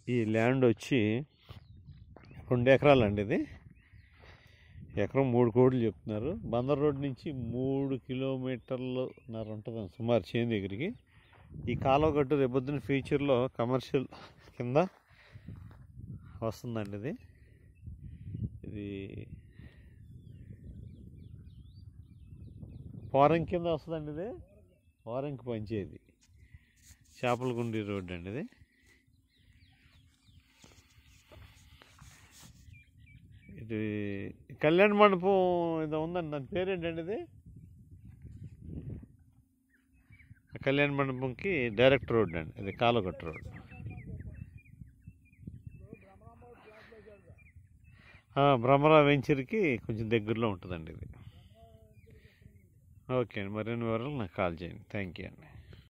ఈ ల్యాండ్ వచ్చి రెండు ఎకరాలండి ఇది ఎకరం మూడు కోట్లు చెప్తున్నారు బందర్ రోడ్ నుంచి మూడు కిలోమీటర్లు నర ఉంటుంది సుమారు చేను దగ్గరికి ఈ కాలువ గట్టు రేపొద్దున ఫ్యూచర్లో కమర్షియల్ కింద వస్తుందండి ఇది ఇది పోరం కింద వస్తుందండి ఇది పోరంకి పంచేది చేపలగుండి రోడ్ అండి ఇది ఇది కళ్యాణ మండపం ఇది ఉందండి దాని పేరేంటండి ఇది ఆ కళ్యాణ మండపంకి డైరెక్ట్ రోడ్ అండి ఇది కాలుగట్టు రోడ్ ఆ, భ్రమరా వెంచర్కి కొంచెం దగ్గరలో ఉంటుందండి ఇది ఓకే అండి మరిన్ని వివరాలు నాకు కాల్ చేయండి థ్యాంక్ యూ అండి